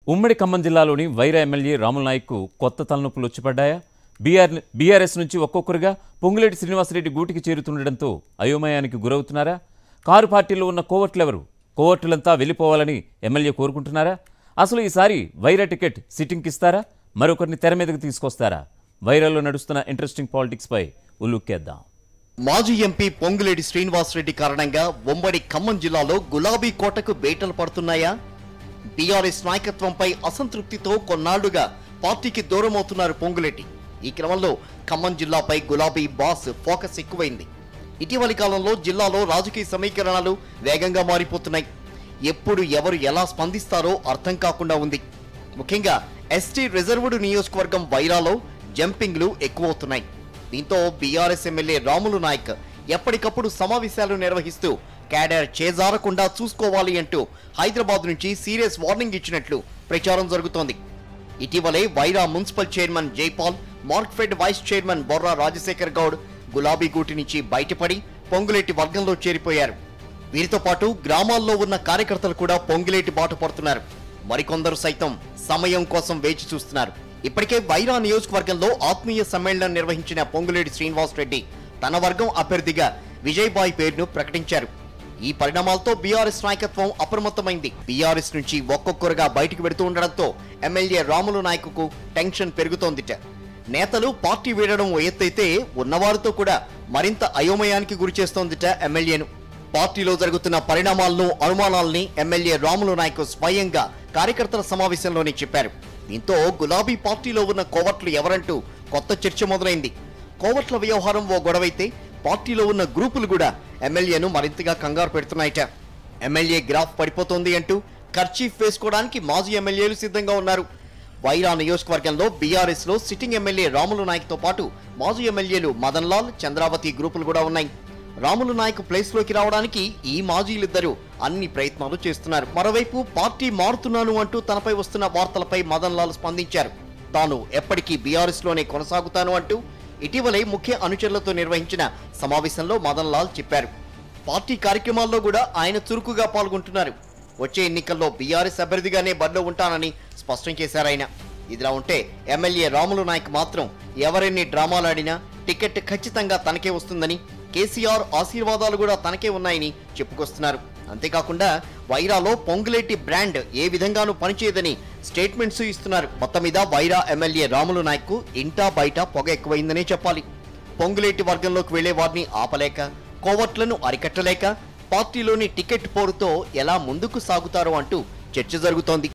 ఉమ్మడి ఖమ్మం జిల్లాలోని వైరా ఎమ్మెల్యే రాముల నాయక్కు కొత్త తలనొప్పులు వచ్చిపడ్డాయా బీఆర్ బీఆర్ఎస్ నుంచి ఒక్కొక్కరుగా పొంగులేటి శ్రీనివాసరెడ్డి గూటికి చేరుతుండటంతో అయోమయానికి గురవుతున్నారా కారు పార్టీలో ఉన్న కోవట్లెవరు కోవట్లంతా వెళ్ళిపోవాలని ఎమ్మెల్యే కోరుకుంటున్నారా అసలు ఈసారి వైరా టికెట్ సిట్టింగ్కి ఇస్తారా మరొకరిని తెర మీదకి తీసుకొస్తారా వైరాలో నడుస్తున్న ఇంట్రెస్టింగ్ పాలిటిక్స్పై ఉల్లుక్కేద్దాం మాజీ ఎంపీ పొంగులేటి శ్రీనివాసరెడ్డి కారణంగా ఉమ్మడి ఖమ్మం జిల్లాలో గులాబీ కోటకు బేటలు పడుతున్నాయా బీఆర్ఎస్ నాయకత్వంపై అసంతృప్తితో కొన్నాళ్లుగా పార్టీకి దూరం అవుతున్నారు పొంగులేటి ఈ క్రమంలో ఖమ్మం జిల్లాపై గులాబీ బాస్ ఫోకస్ ఎక్కువైంది ఇటీవలి కాలంలో జిల్లాలో రాజకీయ సమీకరణాలు వేగంగా మారిపోతున్నాయి ఎప్పుడు ఎవరు ఎలా స్పందిస్తారో అర్థం కాకుండా ఉంది ముఖ్యంగా ఎస్టీ రిజర్వ్డ్ నియోజకవర్గం వైరాలో జంపింగ్లు ఎక్కువవుతున్నాయి దీంతో బీఆర్ఎస్ ఎమ్మెల్యే రాములు నాయక్ ఎప్పటికప్పుడు సమావేశాలు నిర్వహిస్తూ క్యాడర్ చేజారకుండా చూసుకోవాలి అంటూ హైదరాబాద్ నుంచి సీరియస్ వార్నింగ్ ఇచ్చినట్లు ప్రచారం జరుగుతోంది ఇటీవలే Wyra municipal chairman Jaipal Markfed vice chairman Borra Rajasekhar Goud గులాబీ గూటి నుంచి బయటపడి పొంగులేటి వర్గంలో చేరిపోయారు వీరితో పాటు గ్రామాల్లో ఉన్న కార్యకర్తలు కూడా పొంగులేటి బాట పడుతున్నారు మరికొందరు సైతం సమయం కోసం వేచి చూస్తున్నారు ఇప్పటికే వైరా నియోజకవర్గంలో ఆత్మీయ సమ్మేళనం నిర్వహించిన పొంగులేటి శ్రీనివాస్ రెడ్డి తన వర్గం అభ్యర్థిగా విజయబాయ్ పేరును ప్రకటించారు ఈ పరిణామాలతో బీఆర్ఎస్ నాయకత్వం అప్రమత్తమైంది బీఆర్ఎస్ నుంచి ఒక్కొక్కరుగా బయటకు వెడుతూ ఉండడంతో ఎమ్మెల్యే రాములు నాయకుకు టెన్షన్ పెరుగుతోందిట నేతలు పార్టీ వీడడం ఓ ఎత్తైతే ఉన్నవారితో కూడా మరింత అయోమయానికి గురిచేస్తోందిట ఎమ్మెల్యేను పార్టీలో జరుగుతున్న పరిణామాలను అనుమానాల్ని ఎమ్మెల్యే రాములు నాయక్ స్వయంగా కార్యకర్తల సమావేశంలోనే చెప్పారు దీంతో గులాబీ పార్టీలో ఉన్న కోవట్లు ఎవరంటూ కొత్త చర్చ మొదలైంది కోవట్ల వ్యవహారం ఓ గొడవైతే పార్టీలో ఉన్న గ్రూపులు కూడా ఎమ్మెల్యేను మరింతగా కంగారు పెడుతున్నాయట ఎమ్మెల్యే గ్రాఫ్ పడిపోతోంది అంటూ ఖర్చీఫ్ వేసుకోవడానికి మాజీ ఎమ్మెల్యేలు సిద్ధంగా ఉన్నారు వైరా నియోజకవర్గంలో బీఆర్ఎస్ లో సిట్టింగ్ ఎమ్మెల్యే రాములు నాయక్ తో పాటు మాజీ ఎమ్మెల్యేలు మదన్ లాల్ చంద్రావతి గ్రూపులు కూడా ఉన్నాయి రాములు నాయక్ ప్లేస్ లోకి రావడానికి ఈ మాజీలిద్దరూ అన్ని ప్రయత్నాలు చేస్తున్నారు మరోవైపు పార్టీ మారుతున్నాను అంటూ తనపై వస్తున్న వార్తలపై మదన్ లాల్ స్పందించారు తాను ఎప్పటికీ బీఆర్ఎస్ లోనే కొనసాగుతాను అంటూ ఇటీవలే ముఖ్య అనుచరులతో నిర్వహించిన సమావేశంలో మదన్ లాల్ చెప్పారు పార్టీ కార్యక్రమాల్లో కూడా ఆయన చురుకుగా పాల్గొంటున్నారు వచ్చే ఎన్నికల్లో బీఆర్ఎస్ అభ్యర్థిగానే బరిలో ఉంటానని స్పష్టం చేశారు ఆయన ఇదిలా ఉంటే ఎమ్మెల్యే రాములు నాయక్ మాత్రం ఎవరెన్ని డ్రామాలాడినా టికెట్ ఖచ్చితంగా తనకే వస్తుందని కేసీఆర్ ఆశీర్వాదాలు కూడా తనకే ఉన్నాయని చెప్పుకొస్తున్నారు అంతేకాకుండా వైరాలో పొంగులేటి బ్రాండ్ ఏ విధంగానూ పనిచేయదని స్టేట్మెంట్స్ ఇస్తున్నారు మొత్తం మీద వైరా ఎమ్మెల్యే రాములు నాయక్ ఇంటా బయట పొగ ఎక్కువైందనే చెప్పాలి పొంగులేటి వర్గంలోకి వెళ్లే వారిని ఆపలేక కోవట్లను అరికట్టలేక పార్టీలోని టికెట్ పోరుతో ఎలా ముందుకు సాగుతారో అంటూ చర్చ జరుగుతోంది